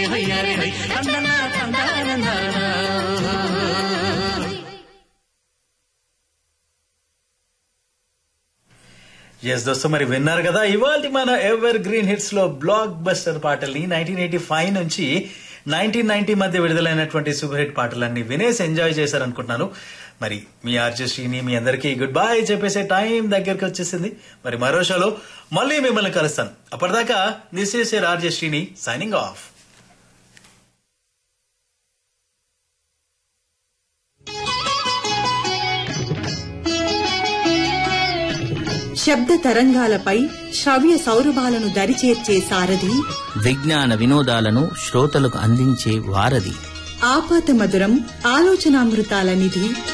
హయ్యారే high తందనా తందనా yes దోస్తో మరి విన్నారు కదా ఇవాళ మన ఎవర్ గ్రీన్ హిట్స్ లో బ్లాక్ బస్టర్ పాటల్ని నైన్టీన్ ఎయిటీ ఫైవ్ నుంచి నైన్టీన్ నైన్టీ మధ్య విడుదలైనటువంటి సూపర్ హిట్ పాటలన్నీ వినేసి ఎంజాయ్ చేశారనుకుంటున్నాను మరి మీ ఆర్జే శ్రీని మీ అందరికీ గుడ్ బై చెప్పేసే టైం దగ్గరికి వచ్చేసింది మరి మరో షోలో మళ్ళీ మిమ్మల్ని కలుస్తాను అప్పటిదాకా this is your RJ Srini signing off శబ్ద తరంగాలపై శ్రవ్య సౌరభాలను దరిచేర్చే సారథి విజ్ఞాన వినోదాలను శ్రోతలకు అందించే వారధి ఆపాత మధురం ఆలోచనామృతాల నిధి